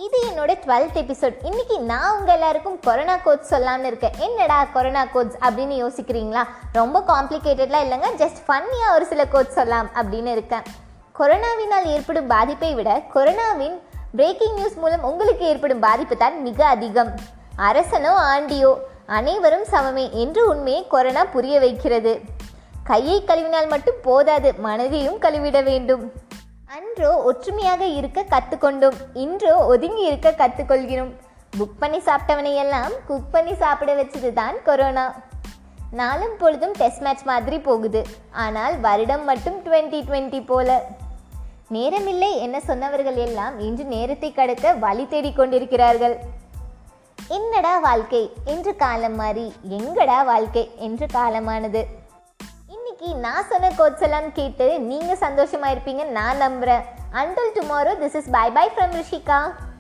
இது என்னோட twelfth episode இன்னைக்கு நான் உங்க எல்லாருக்கும் கொரோனா கோட்ஸ் சொல்லலாம்னு இருக்கேன் என்னடா கொரோனா கோட்ஸ் அப்படின்னு யோசிக்கிறீங்களா ரொம்ப காம்ப்ளிகேட்டட்லாம் இல்லைங்க ஜஸ்ட் ஃபன்னியாக ஒரு சில கோட்ஸ் சொல்லலாம் அப்படின்னு இருக்கேன் கொரோனாவினால் ஏற்படும் பாதிப்பை விட கொரோனாவின் பிரேக்கிங் நியூஸ் மூலம் உங்களுக்கு ஏற்படும் பாதிப்பு தான் மிக அதிகம் அரசனோ ஆண்டியோ அனைவரும் சமமே என்று உண்மையை கொரோனா புரிய வைக்கிறது கையை கழுவினால் மட்டும் போதாது மனதையும் கழுவிட வேண்டும் அன்றோ ஒற்றுமையாக இருக்க கற்றுக்கொண்டோம் இன்றோ ஒதுங்கி இருக்க கற்றுக்கொள்கிறோம் புக் பண்ணி சாப்பிட்டவனை எல்லாம் குக் பண்ணி சாப்பிட வச்சது தான் கொரோனா நாளும் பொழுதும் டெஸ்ட் மேட்ச் மாதிரி போகுது ஆனால் வருடம் மட்டும் டுவெண்ட்டி டுவெண்ட்டி போல நேரமில்லை என்ன சொன்னவர்கள் எல்லாம் இன்று நேரத்தை கடக்க வழி தேடிக் கொண்டிருக்கிறார்கள் என்னடா வாழ்க்கை என்று காலம் மாறி எங்கடா வாழ்க்கை என்று காலமானது இன்னைக்கு நான் சொன்ன கோட்ஸ் எல்லாம் கேட்டு நீங்க சந்தோஷமா இருப்பீங்க நான் நம்புறேன் until tomorrow this is bye bye from Rishika